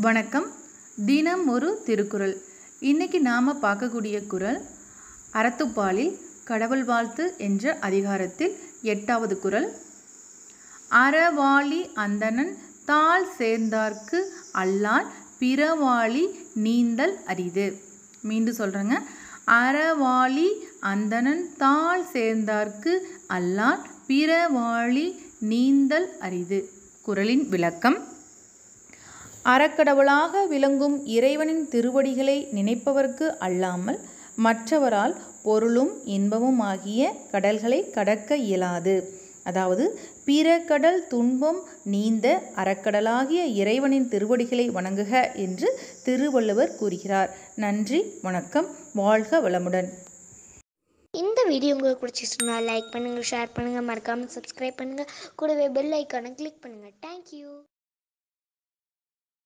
வணக்கம் தினம் ஒரு திருக்குறள் இன்னைக்கு நாம் பார்க்கக்கூடிய குறள் அறத்துப்பாலில் கடவுள் வாழ்த்து என்ற அதிகாரத்தில் எட்டாவது குறள் அறவாளி அந்தணன் தாள் சேர்ந்தார்க்கு அல்லால் பிறவாளி நீந்தல் அரிது மீண்டும் சொல்கிறேங்க அறவாளி அந்தணன் தாள் சேர்ந்தார்க்கு அல்லால் பிறவாளி நீந்தல் அரிது குறளின் விளக்கம் அறக்கடவுளாக விளங்கும் இறைவனின் திருவடிகளை நினைப்பவர்க்கு அல்லாமல் மற்றவரால் பொருளும் இன்பமும் ஆகிய கடல்களை கடக்க இயலாது அதாவது பிற கடல் துன்பம் நீந்த அறக்கடலாகிய இறைவனின் திருவடிகளை வணங்குக என்று திருவள்ளுவர் கூறுகிறார் நன்றி வணக்கம் வாழ்க வளமுடன் இந்த வீடியோ உங்களுக்கு பிடிச்சிருந்தா லைக் பண்ணுங்கள் ஷேர் பண்ணுங்கள் மறக்காமல் சப்ஸ்கிரைப் பண்ணுங்கள் கூடவே பெல் ஐக்கானை கிளிக் பண்ணுங்கள் தேங்க்யூ